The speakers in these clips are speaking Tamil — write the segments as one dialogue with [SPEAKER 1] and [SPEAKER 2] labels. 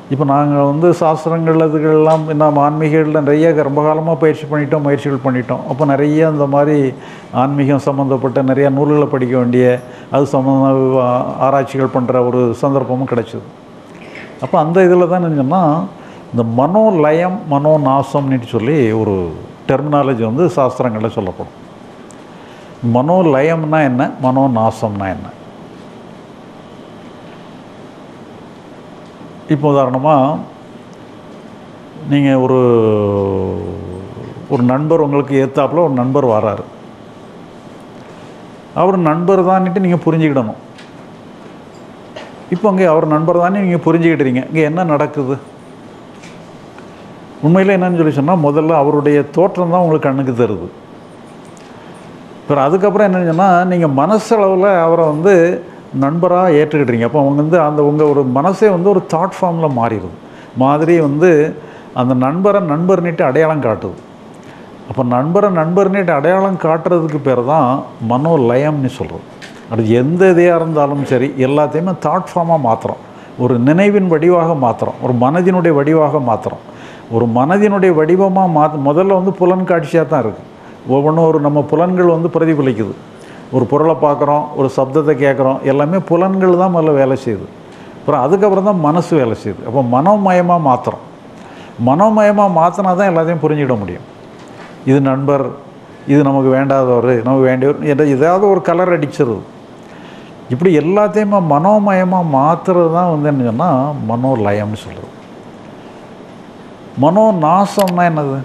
[SPEAKER 1] இப்போ நாங்கள் வந்து சாஸ்திரங்கள் அதுகள்லாம் நம்ம ஆன்மீகங்களில் நிறைய ரொம்ப காலமாக பயிற்சி பண்ணிட்டோம் முயற்சிகள் பண்ணிட்டோம் அப்போ நிறைய இந்த மாதிரி ஆன்மீகம் சம்மந்தப்பட்ட நிறைய நூல்களை படிக்க வேண்டிய அது சம்மந்த ஆராய்ச்சிகள் பண்ணுற ஒரு சந்தர்ப்பமும் கிடைச்சிது அப்போ அந்த இதில் தான் என்னன்னா இந்த மனோலயம் மனோநாசம்னு சொல்லி ஒரு டெர்மினாலஜி வந்து சாஸ்திரங்களில் சொல்லப்படும் மனோலயம்னா என்ன மனோநாசம்னா என்ன இப்போ உதாரணமாக நீங்கள் ஒரு ஒரு நண்பர் உங்களுக்கு ஏத்தாப்புல ஒரு நண்பர் வராரு அவர் நண்பர் தான்ட்டு நீங்கள் புரிஞ்சுக்கிடணும் இப்போ அங்கே அவர் நண்பர் தானே நீங்கள் புரிஞ்சுக்கிட்டுறீங்க இங்கே என்ன நடக்குது உண்மையில் என்னன்னு சொல்லி சொன்னால் முதல்ல அவருடைய தோற்றம் தான் உங்களுக்கு கண்ணுக்கு தருது அப்புறம் அதுக்கப்புறம் என்னன்னு சொன்னால் நீங்கள் மனசளவில் அவரை வந்து நண்பராக ஏற்றுக்கிட்டீங்க அப்போ அவங்க வந்து அந்த உங்கள் ஒரு மனசே வந்து ஒரு தாட் ஃபார்மில் மாறிடுது மாதிரி வந்து அந்த நண்பரை நண்பர்னிட்டு அடையாளம் காட்டுது அப்போ நண்பரை நண்பர்னிட்டு அடையாளம் காட்டுறதுக்கு பேர் தான் மனோலயம்னு சொல்கிறது அது எந்த இதையாக இருந்தாலும் சரி எல்லாத்தையுமே தாட் ஃபார்மாக மாற்றுறோம் ஒரு நினைவின் வடிவாக மாற்றுறோம் ஒரு மனதினுடைய வடிவாக மாற்றுறோம் ஒரு மனதினுடைய வடிவமாக மாற்ற முதல்ல வந்து புலன் காட்சியாக தான் இருக்குது ஒவ்வொன்றும் ஒரு நம்ம புலன்கள் வந்து பிரதிபலிக்குது ஒரு பொருளை பார்க்குறோம் ஒரு சப்தத்தை கேட்குறோம் எல்லாமே புலன்கள் தான் முதல்ல வேலை செய்யுது அப்புறம் அதுக்கப்புறம் தான் மனசு வேலை செய்யுது அப்போ மனோமயமாக மாற்றுறோம் மனோமயமாக மாற்றினா தான் எல்லாத்தையும் புரிஞ்சிட முடியும் இது நண்பர் இது நமக்கு வேண்டாதவர் நமக்கு வேண்டியவர் என்ற ஏதாவது ஒரு கலர் அடிச்சிருது இப்படி எல்லாத்தையுமே மனோமயமாக மாற்றுறது தான் வந்து என்ன சொன்னால் மனோலயம்னு சொல்கிறது மனோ நாசம்னா என்னது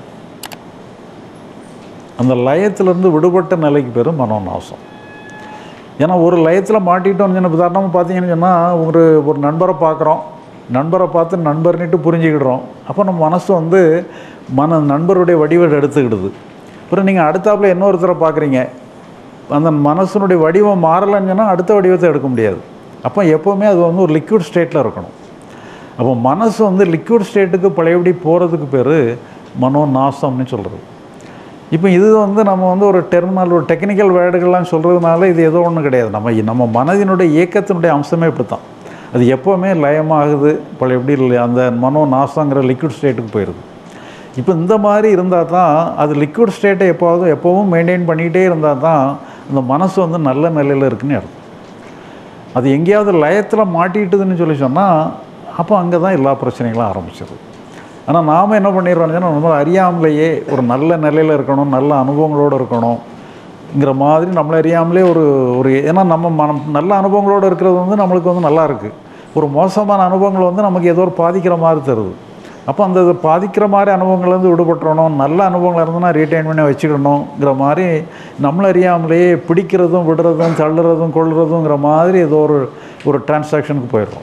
[SPEAKER 1] அந்த லயத்திலேருந்து விடுபட்ட நிலைக்கு பேர் மனோநாசம் ஏன்னா ஒரு லயத்தில் மாட்டிட்டோம்னு சொன்ன உதாரணமாக பார்த்தீங்கன்னு சொன்னால் ஒரு ஒரு நண்பரை பார்க்குறோம் நண்பரை பார்த்து நண்பர்னிட்டு புரிஞ்சுக்கிடுறோம் அப்போ நம்ம மனசு வந்து மன நண்பருடைய வடிவம் எடுத்துக்கிடுது அப்புறம் நீங்கள் அடுத்தாப்புல இன்னொருத்தரை பார்க்குறீங்க அந்த மனசனுடைய வடிவம் மாறலைன்னு சொன்னால் அடுத்த வடிவத்தை எடுக்க முடியாது அப்போ எப்போவுமே அது வந்து ஒரு லிக்விட் ஸ்டேட்டில் இருக்கணும் அப்போ மனசு வந்து லிக்விட் ஸ்டேட்டுக்கு பழையபடி போகிறதுக்கு பேர் மனோ நாசம்னு சொல்கிறது இப்போ இது வந்து நம்ம வந்து ஒரு டெர்மினல் ஒரு டெக்னிக்கல் வேர்டுகள்லாம் சொல்கிறதுனால இது ஏதோ ஒன்றும் கிடையாது நம்ம நம்ம மனதினுடைய இயக்கத்தினுடைய அம்சமே இப்படி தான் அது எப்போவுமே லயமாகுது பழைய எப்படி இல்லை அந்த மனோ நாசங்கிற லிக்விட் ஸ்டேட்டுக்கு போயிடுது இப்போ இந்த மாதிரி இருந்தால் தான் அது லிக்விட் ஸ்டேட்டை எப்போவது எப்போவும் மெயின்டைன் பண்ணிக்கிட்டே இருந்தால் தான் அந்த மனசு வந்து நல்ல நிலையில் இருக்குன்னு அர்த்தம் அது எங்கேயாவது லயத்தில் மாட்டிட்டுதுன்னு சொல்லி சொன்னால் அப்போ அங்கே தான் எல்லா பிரச்சனைகளும் ஆரம்பிச்சிருது ஆனால் நாம் என்ன பண்ணிடுறோம்னு சொன்னால் நம்ம அறியாமலேயே ஒரு நல்ல நிலையில் இருக்கணும் நல்ல அனுபவங்களோடு இருக்கணுங்கிற மாதிரி நம்மளை அறியாமலே ஒரு ஒரு ஏன்னா நம்ம மனம் நல்ல அனுபவங்களோடு இருக்கிறது வந்து நம்மளுக்கு வந்து நல்லா இருக்குது ஒரு மோசமான அனுபவங்கள் வந்து நமக்கு ஏதோ ஒரு பாதிக்கிற மாதிரி தருது அப்போ அந்த இது பாதிக்கிற மாதிரி அனுபவங்கள்லேருந்து விடுபட்டுறணும் நல்ல அனுபவங்கள் இருந்ததுன்னா ரீட்டைன் பண்ணி வச்சுக்கணுங்கிற மாதிரி நம்மளை அறியாமலேயே பிடிக்கிறதும் விடுறதும் தள்ளுறதும் கொள்ளுறதுங்கிற மாதிரி ஏதோ ஒரு ஒரு டிரான்சாக்ஷனுக்கு போயிடுறோம்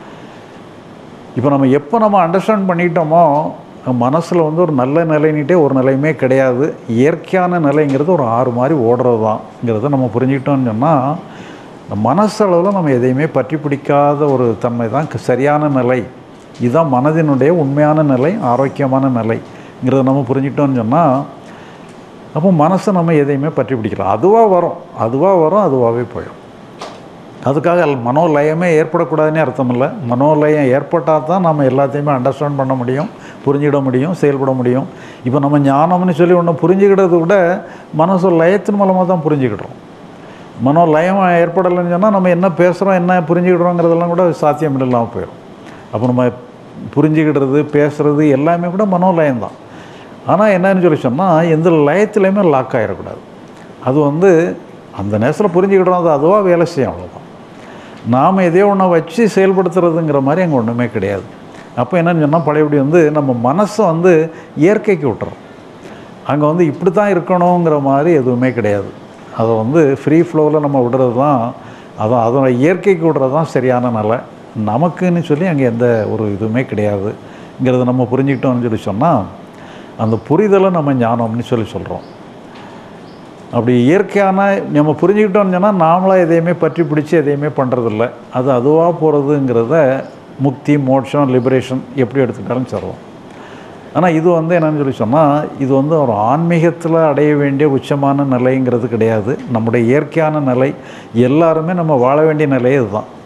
[SPEAKER 1] இப்போ நம்ம எப்போ நம்ம அண்டர்ஸ்டாண்ட் பண்ணிட்டோமோ மனசில் வந்து ஒரு நல்ல நிலைன்னுட்டே ஒரு நிலையுமே கிடையாது இயற்கையான நிலைங்கிறது ஒரு ஆறு மாதிரி ஓடுறது தான்ங்கிறத நம்ம புரிஞ்சுக்கிட்டோம்னு சொன்னால் இந்த மனசளவில் நம்ம எதையுமே பற்றி பிடிக்காத ஒரு தன்மை தான் சரியான நிலை இதுதான் மனதினுடைய உண்மையான நிலை ஆரோக்கியமான நிலைங்கிறத நம்ம புரிஞ்சுக்கிட்டோம்னு சொன்னால் அப்போ மனசை நம்ம எதையுமே பற்றி பிடிக்கலாம் அதுவாக வரும் அதுவாக வரும் அதுவாகவே போயிடும் அதுக்காக அல் மனோலயமே ஏற்படக்கூடாதுன்னே அர்த்தம் இல்லை மனோலயம் ஏற்பட்டால் தான் நம்ம எல்லாத்தையுமே அண்டர்ஸ்டாண்ட் பண்ண முடியும் புரிஞ்சிட முடியும் செயல்பட முடியும் இப்போ நம்ம ஞானம்னு சொல்லி ஒன்று புரிஞ்சுக்கிட்டதை விட மனசு லயத்தின் மூலமாக தான் புரிஞ்சுக்கிடுறோம் மனோலயம் ஏற்படலைன்னு சொன்னால் நம்ம என்ன பேசுகிறோம் என்ன புரிஞ்சுக்கிடுறோங்கிறதெல்லாம் கூட சாத்தியம் இல்லாமல் போயிடும் அப்போ நம்ம புரிஞ்சுக்கிடுறது பேசுகிறது எல்லாமே கூட மனோலயம் தான் ஆனால் என்னன்னு சொல்லி சொன்னால் எந்த லயத்துலேயுமே லாக் ஆகிடக்கூடாது அது வந்து அந்த நேரத்தில் புரிஞ்சுக்கிட்டோம் அது அதுவாக வேலை செய்யும் அவ்வளோதான் நாம் எதையோ ஒன்றை வச்சு செயல்படுத்துறதுங்கிற மாதிரி அங்கே ஒன்றுமே கிடையாது அப்போ என்னன்னு சொன்னால் பழையபடி வந்து நம்ம மனசை வந்து இயற்கைக்கு விட்டுறோம் அங்கே வந்து இப்படி தான் இருக்கணுங்கிற மாதிரி எதுவுமே கிடையாது அதை வந்து ஃப்ரீ ஃப்ளோவில் நம்ம விடுறது தான் அதான் அதோட இயற்கைக்கு விடுறது தான் சரியான நிலை நமக்குன்னு சொல்லி அங்கே எந்த ஒரு இதுவுமே கிடையாதுங்கிறத நம்ம புரிஞ்சுக்கிட்டோம்னு சொல்லி சொன்னால் அந்த புரிதலை நம்ம ஞானம்னு சொல்லி சொல்கிறோம் அப்படி இயற்கையான நம்ம புரிஞ்சுக்கிட்டோம்னு சொன்னால் நாமளாக எதையுமே பற்றி பிடிச்சி எதையுமே பண்ணுறதில்ல அது அதுவாக போகிறதுங்கிறத முக்தி மோட்சம் லிபரேஷன் எப்படி எடுத்துக்கிட்டாலும் சொல்லுவோம் ஆனால் இது வந்து என்னன்னு சொல்லி சொன்னால் இது வந்து ஒரு ஆன்மீகத்தில் அடைய வேண்டிய உச்சமான நிலைங்கிறது கிடையாது நம்முடைய இயற்கையான நிலை எல்லாருமே நம்ம வாழ வேண்டிய நிலையே இதுதான்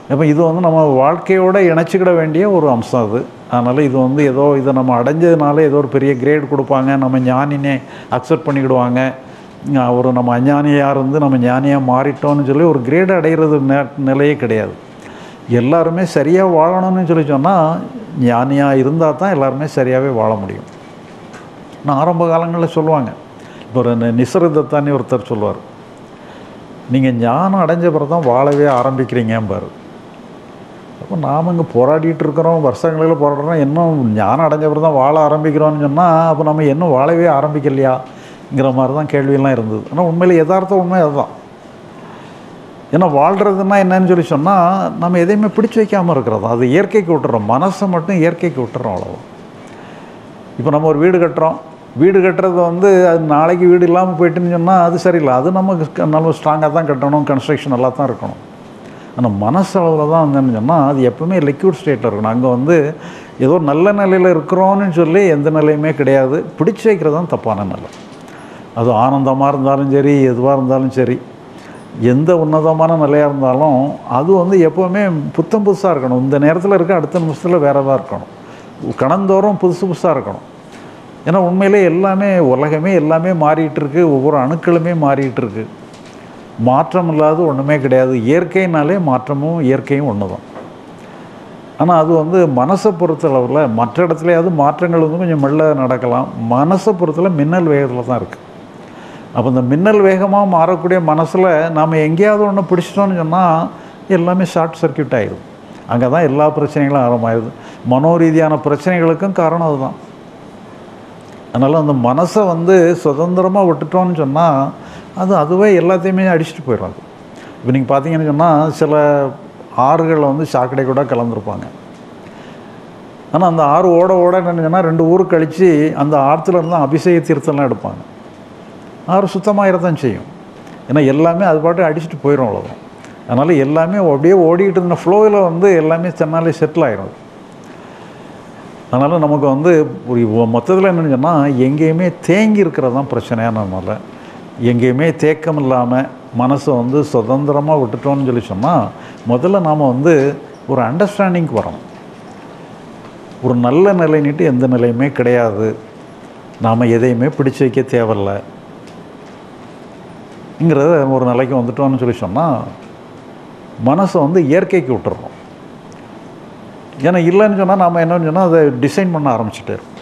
[SPEAKER 1] அப்போ இது வந்து நம்ம வாழ்க்கையோட இணைச்சிக்கிட வேண்டிய ஒரு அம்சம் அது அதனால் இது வந்து ஏதோ இதை நம்ம அடைஞ்சதுனால ஏதோ ஒரு பெரிய கிரேட் கொடுப்பாங்க நம்ம ஞானினே அக்செப்ட் பண்ணிக்கிடுவாங்க அஹ் ஒரு நம்ம அஞ்ஞானியாக இருந்து நம்ம ஞானியாக மாறிட்டோம்னு சொல்லி ஒரு கிரேட் அடைகிறது நே- நிலையே கிடையாது எல்லாருமே சரியாக வாழணும்னு சொல்லி சொன்னால் ஞானியாக இருந்தால் தான் எல்லாருமே சரியாகவே வாழ முடியும் நான் ஆரம்ப காலங்களில் சொல்லுவாங்க இப்போ ஒரு நி- நிசரதத்தானே ஒருத்தர் சொல்லுவார் நீங்கள் ஞானம் அடைஞ்ச பிறகு தான் வாழவே ஆரம்பிக்கிறீங்கம்பார் அப்போ நாம் இங்கே போராடிட்டு இருக்கிறோம் வருஷங்களில் போராடுறோம் இன்னும் ஞானம் அடைஞ்ச பிறகு தான் வாழ ஆரம்பிக்கிறோம்னு சொன்னால் அப்போ நம்ம இன்னும் வாழவே ஆரம்பிக்கலையாங்கிற மாதிரி தான் கேள்வியெல்லாம் இருந்தது ஆனால் உண்மையில் யதார்த்த உண்மை அதுதான் ஏன்னா வாழ்கிறதுனா என்னன்னு சொல்லி சொன்னால் நம்ம எதையுமே பிடிச்சு வைக்காமல் இருக்கிறது அது இயற்கைக்கு விட்டுறோம் மனசை மட்டும் இயற்கைக்கு விட்டுறோம் அவ்வளோ இப்போ நம்ம ஒரு வீடு கட்டுறோம் வீடு கட்டுறது வந்து அது நாளைக்கு வீடு இல்லாமல் போயிட்டுன்னு சொன்னால் அது சரியில்லை அது நம்ம க- நல்ல ஸ்ட்ராங்காக தான் கட்டணும் கன்ஸ்ட்ரக்ஷன் நல்லா தான் இருக்கணும் ஆனால் மனசளவில் தான் வந்துன்னு சொன்னால் அது எப்பவுமே லிக்விட் ஸ்டேட்டில் இருக்கணும் அங்கே வந்து ஏதோ நல்ல நிலையில் இருக்கிறோன்னு சொல்லி எந்த நிலையுமே கிடையாது பிடிச்சு வைக்கிறது தான் தப்பான நிலை அது ஆனந்தமாக இருந்தாலும் சரி எதுவாக இருந்தாலும் சரி எந்த உன்னதமான நிலையாக இருந்தாலும் அது வந்து எப்போவுமே புத்தம் புதுசாக இருக்கணும் இந்த நேரத்தில் இருக்க அடுத்த நிமிஷத்தில் வேறதாக இருக்கணும் கணந்தோறும் புதுசு புதுசாக இருக்கணும் ஏன்னா உண்மையிலே எல்லாமே உலகமே எல்லாமே மாறிட்டு இருக்கு ஒவ்வொரு அணுக்களுமே மாறிட்டு இருக்கு மாற்றம் இல்லாத ஒன்றுமே கிடையாது இயற்கைனாலே மாற்றமும் இயற்கையும் ஒன்று தான் ஆனால் அது வந்து மனசை பொறுத்தளவில் மற்ற இடத்துலையாவது மாற்றங்கள் வந்து கொஞ்சம் மெல்ல நடக்கலாம் மனசை பொறுத்தல மின்னல் வேகத்தில் தான் இருக்குது அப்போ இந்த மின்னல் வேகமாக மாறக்கூடிய மனசில் நாம் எங்கேயாவது ஒன்று பிடிச்சிட்டோம்னு சொன்னால் எல்லாமே ஷார்ட் சர்க்யூட் ஆயிடும் அங்கே தான் எல்லா பிரச்சனைகளும் ஆரம்பமாயிருது மனோரீதியான பிரச்சனைகளுக்கும் காரணம் அதுதான் அதனால் அந்த மனசை வந்து சுதந்திரமாக விட்டுட்டோம்னு சொன்னால் அது அதுவே எல்லாத்தையுமே அடிச்சுட்டு போயிடும் அது இப்போ நீங்கள் பார்த்தீங்கன்னு சொன்னால் சில ஆறுகளில் வந்து சாக்கடை கூட கலந்துருப்பாங்க ஆனால் அந்த ஆறு ஓட ஓட என்னன்னு சொன்னால் ரெண்டு ஊர் கழித்து அந்த ஆற்றுல இருந்து அபிஷேக தீர்த்தம்லாம் எடுப்பாங்க ஆறு சுத்தமாகத்தான் செய்யும் ஏன்னா எல்லாமே அது பாட்டு அடிச்சுட்டு போயிடும் அவ்வளோதான் அதனால் எல்லாமே அப்படியே ஓடிக்கிட்டு இருந்த ஃப்ளோவில் வந்து எல்லாமே தன்னாலே செட்டில் ஆயிடும் அது. அதனால் நமக்கு வந்து ஒரு மொத்தத்தில் என்னன்னு சொன்னால் எங்கேயுமே தேங்கி இருக்கிறது தான் பிரச்சனையானதுனால எங்கேயுமே தேக்கம் இல்லாமல் மனசை வந்து சுதந்திரமாக விட்டுட்டோம்னு சொல்லி சொன்னால் முதல்ல நாம் வந்து ஒரு அண்டர்ஸ்டாண்டிங்க்கு வரணும் ஒரு நல்ல நிலைன்னுட்டு எந்த நிலையுமே கிடையாது நாம் எதையுமே பிடிச்சு வைக்க தேவையில்லை ங்கிறத ஒரு நிலைக்கு வந்துட்டோம்னு சொல்லி சொன்னால் மனசை வந்து இயற்கைக்கு விட்டுறோம் ஏன்னா இல்லைன்னு சொன்னால் நாம் என்னன்னு சொன்னால் அதை டிசைன் பண்ண ஆரம்பிச்சுட்டே இருக்கோம்